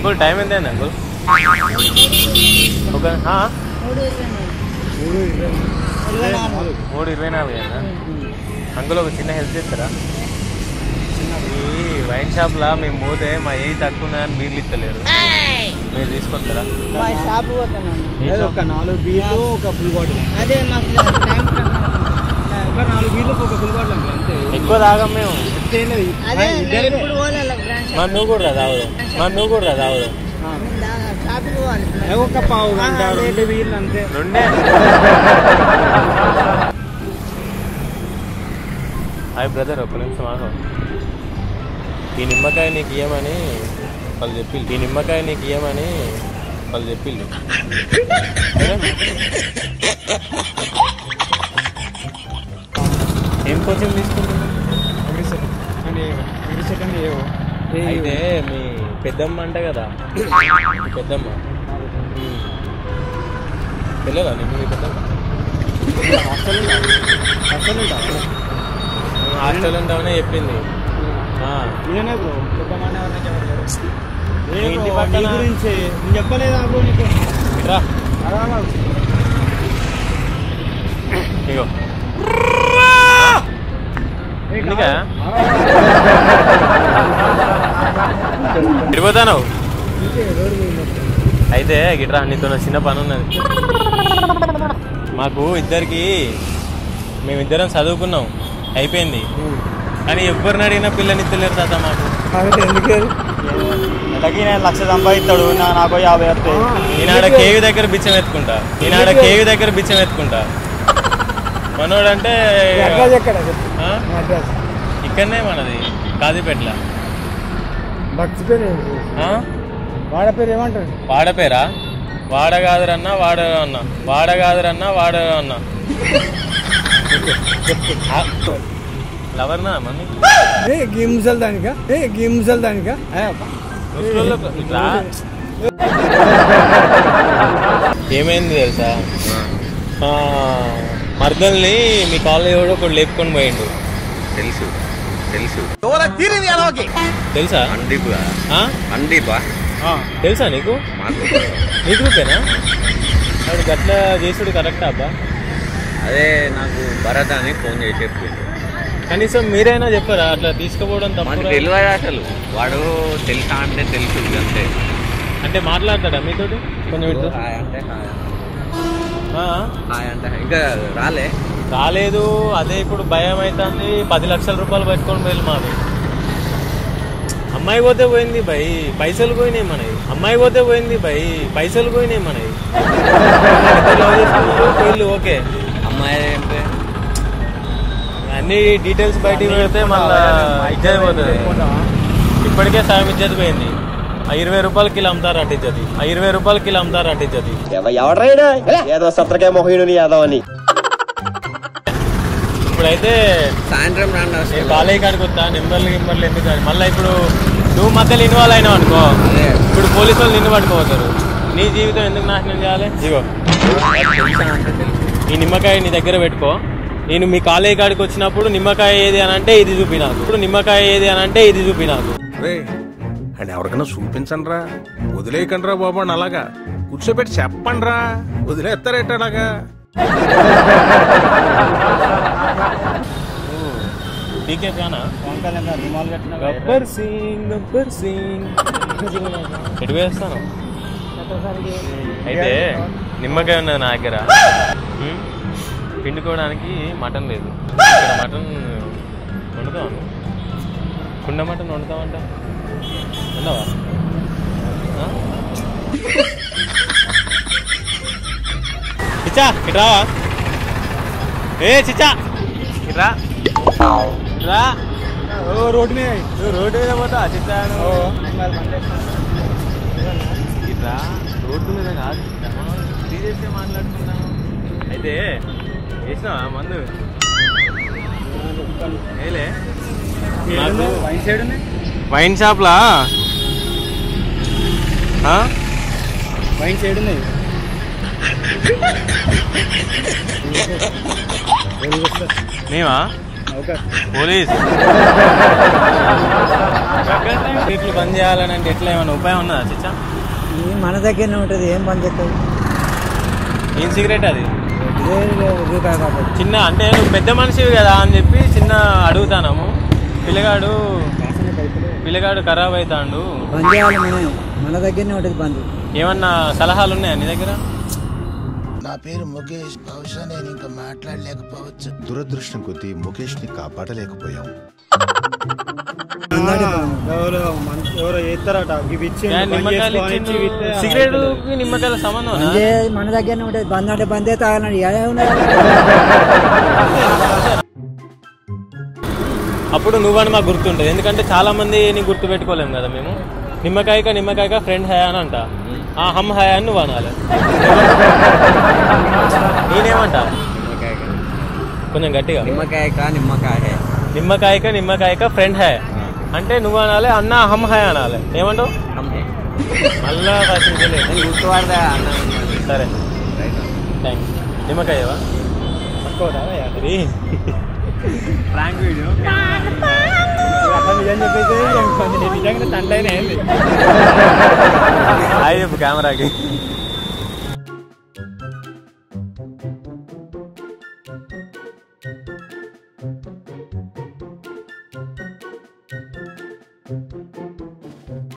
Uncle time ఎంత అయింది uncle ఒక ఆ? మూడు ఇరవై ఇరవై నాలుగు మూడు ఇరవై నాలుగు అయిందా అంకుల్ ఒక చిన్న హెల్ప్ చేస్తారా ఈ వైన్ షాప్లో మేము పోతే మా ఏ తక్కువ ఉన్నాయని బీర్లు ఇస్తలేరు మీరు తీసుకొస్తారా మా షాప్ పోతాను ఏ ఏదో షాప్? ఒక నాలుగు బీర్లు ఒక ఫుల్ బాటిల్ అదే మాకు టైం ఒక నాలుగు బీర్లు ఒక ఫుల్ బాటిల్ అండి అంతే ఎక్కువ తాగం మేము ఎక్కువ ఏం లేదు. అదే ఆ, ఇద్దరే. ఇప్పుడు పోలేదు బ్రాంచ్ మరి నువ్వు కూడా రా తాగుదు మరి నువ్వు కూడా రా తాగుదు ఆ. షాప్కి పోవాలి ఏ ఒక పావు గంట ఆ, రెండు బీర్లు అంతే రెండే హాయ్ బ్రదర్ ఒక్క నిమిషం ఆగు ఈ నిమ్మకాయ నీకు ఇయ్యమని వాళ్ళు చెప్పిల్లు ఈ నిమ్మకాయ నీకు ఇయ్యమని వాళ్ళు చెప్పిల్లు ఏం కోచింగ్ తీసుకుంటున్నావు అగ్రిసెట్ అని అగ్రిసెట్ అని ఏవో ఏ అయితే మీ పెద్దమ్మ అంట కదా మీ పెద్దమ్మ ఉమ్. తెలియదా నీకు మీ పెద్దమ్మ హాస్టల్ హాస్టల్ ఉంటా హాస్టల్ ఉంటామనే చెప్పింది ఆ. నేనే బ్రో పెద్దమ్మ ఎవరిని చెప్పలేదు మీ ఏ ఇంటి బ్రో, పక్కన- నీ గురించి నేను చెప్పలేదా బ్రో నీకు రా అలా అలా. ఇగో ఏ ఎందుకా? కాదు. ఇడిపోతాను ఇంకే రోడ్డు మీద మొత్తం. అయితే గిట్రా నీతో నా చిన్న పని ఉన్నది మాకు ఇద్దరికి మేమిద్దరం చదువుకున్నాం అయిపోయింది కానీ ఎవరిని అడిగినా పిల్లని ఇస్తలేరు తాత మాకు కాబట్టి ఎందుకు నెలకి నేను లక్ష సంపాదిస్తాడు నా- నాకు యాభై వస్తాయి ఈనాడ కేవి దగ్గర బిచ్చం ఎత్తుకుంటా ఈనాడ కేవి దగ్గర బిచ్చం ఎత్తుకుంటా మనోడంటే అడ్రస్ ఎక్కడ చెప్పు ఆ? అడ్రస్ ఇక్కడనే మనది కాజీపేటల భక్తి పేరు ఏంటి? ఆ? వాడ పేరు ఏమంటారు వాడ పేరా వాడ కాదురన్నా వాడ అన్నా వాడ కాదురన్నా వాడ అన్నా లవర్నా మమ్మీ ఏ గిమ్సల్ దానికా ఏ గిమ్సల్ దానికా ముసలోళ్ళకు ఇట్లా ఏమైంది తెలుసా ఆ, మర్దల్ని మీ కాలేజ్ కూడా ఒకడు లేపుకొని పోయిండు తెలుసు తెలుసు తెలుసా అండీప్ ఆ? అండీపా తెలుసా నీకు మాకు నీ గ్రూపేనా వాడు గట్లా చేసుడు కరెక్టా అబ్బా అదే నాకు భరత్ అని ఫోన్ చేసి చెప్పింది కనీసం మీరైనా చెప్పారా అట్లా తీసుకుపోవడం మాకు తప్పు తెలియదు అసలు వాడు తెలుసా అంటే తెలుసు అంతే అంటే మాట్లాడతాడా మీతోటి కొంచెం ఇటు హాయ్ అంటే హాయ్ ఆ? హాయ్ అంటే ఇంకా రాలే రాలేదు అదే ఇప్పుడు భయం అవుతుంది పది లక్షల రూపాయలు పట్టుకొని వెళ్ళి మాది అమ్మాయి పోతే పోయింది భయ్ పైసలు పోయినాయి మనవి అమ్మాయి పోతే పోయింది భయ్ పైసలు పోయినాయి మనవి ఇద్దరు love చేసుకున్నారు, వీళ్ళు ఓకే అమ్మాయి అంటే అన్ని డీటెయిల్స్ బయటికి పెడితే మళ్ళా ఇజ్జత్ పోతుంది ఇప్పటికే సగం ఇజ్జత్ పోయింది ఆ ఇరవై రూపాయలు కిలో అమ్ముతారంట ఇజ్జతి ఆ ఇరవై రూపాయలు కిలో అమ్ముతారంట ఇజ్జతి ఎవడ్రైనా ఏదో సత్రకే మొహీనుని యాదవ్ అని ఇప్పుడైతే సాయంత్రం రాండి నేను అసలు కాలేజీ కాడికి వస్తా నెంబర్లు గింబర్లు ఎందుకు అని మళ్ళీ ఇప్పుడు నువ్వు మధ్యలో ఇన్వాల్వ్ అయినావు అనుకో అదే ఇప్పుడు పోలీసు వాళ్ళు నిన్ను పట్టుకోపోతారు నీ జీవితం ఎందుకు నాశనం చేయాలి ఇగో తెలుసా అంటే తెలుసు ఈ నిమ్మకాయ నీ దగ్గర పెట్టుకో నేను మీ కాలేజీ కాడికి వచ్చినప్పుడు నిమ్మకాయ ఏది అని అంటే ఇది చూపి నాకు ఇప్పుడు నిమ్మకాయ ఏది అని అంటే ఇది చూపి నాకు రే అండ్ ఎవరికైనా చూపించండి రా వదిలేయకండి రా బాబు అని అలాగా కూర్చోబెట్టి చెప్పండి రా వదిలేస్తారేట అలాగా టీకే ఫ్యానా పవన్ కళ్యాణ్ గారు రుమాలు కట్టిన గబ్బర్ సింగ్ గబ్బర్ సింగ్ ఎటు వేస్తాను అయితే నిమ్మకాయ ఉన్నది నా దగ్గర ఉమ్, పిండుకోవడానికి మటన్ లేదు ఇక్కడ మటన్ వండుతాను కుండ మటన్ వండుతామంట ఉండవా ఆ? చిచ్చా ఇటు రావా ఏ చిచ్చా ఇటు రా ఇటు రా ఓ రోడ్డు మీద నువ్వు రోడ్డు మీద పోతా చిత్తాను ఓ మరి మండే. ఇట్లా రోడ్డు మీద కాదు సీరియస్గా మాట్లాడుతున్నాను అయితే వేసినావా మందు వేయలే నాకు వైన్ సైడ్ ఉన్నాయి వైన్ షాప్లా ఆ? వైన్ సైడ్ ఉన్నాయి మేమా పోలీస్ సీట్లు బంద్ చేయాలని అంటే ఎట్లా ఏమైనా ఉపాయం ఉన్నదా చిచ్చా ఇది మన దగ్గరనే ఉంటుంది ఏం పని చేస్తుంది ఏం సిగరెట్ అది ఇదే రూపాయి కాబట్టి చిన్న అంటే నువ్వు పెద్ద మనిషివి కదా అని చెప్పి చిన్న అడుగుతాము పిల్లగాడు పిల్లగాడు ఖరాబ్ అవుతాడు బంద్ చేయాలి మనమే మన దగ్గరనే ఉంటుంది బంద్ ఏమన్నా సలహాలు ఉన్నాయా నీ దగ్గర నా పేరు ముఖేష్ బహుశా నేను ఇంకా మాట్లాడలేకపోవచ్చు దురదృష్టం కొద్దీ ముఖేష్ ని కాపాడలేకపోయాం ఎవరో మన- ఎవరో ఎత్తారట ఇవి ఇచ్చి ఏ, నిమ్మకాయలు ఇచ్చిండు సిగరెట్ నిమ్మకాయల సంబంధం బంద్ చేయాలి మన దగ్గరనే ఉంటుంది బంద్ అంటే బందే తాగనండి ఎలా ఉన్నది అప్పుడు నువ్వని మాకు గుర్తుంటుంది ఎందుకంటే చాలా మంది నీ గుర్తు పెట్టుకోలేము కదా మేము నిమ్మకాయక నిమ్మకాయక ఫ్రెండ్ హయా అని అంట ఆ హమ్ హయా అని నువ్వు అనాలి నేనేమంటా కొంచెం గట్టిగా నిమ్మకాయ కా నిమ్మకాయ నిమ్మకాయక నిమ్మకాయక ఫ్రెండ్ హై అంటే నువ్వు అనాలి అన్న హమ్ హై అనాలి ఏమంటావు మళ్ళా రాసించలే గుర్తుపడదా అన్న సరే థ్యాంక్స్ నిమ్మకాయవా ఇది ప్రాంక్ వీడియో నిజం చెప్పేసి నిజంగా తండ్రి హాయ్ చెప్పు కెమెరాకి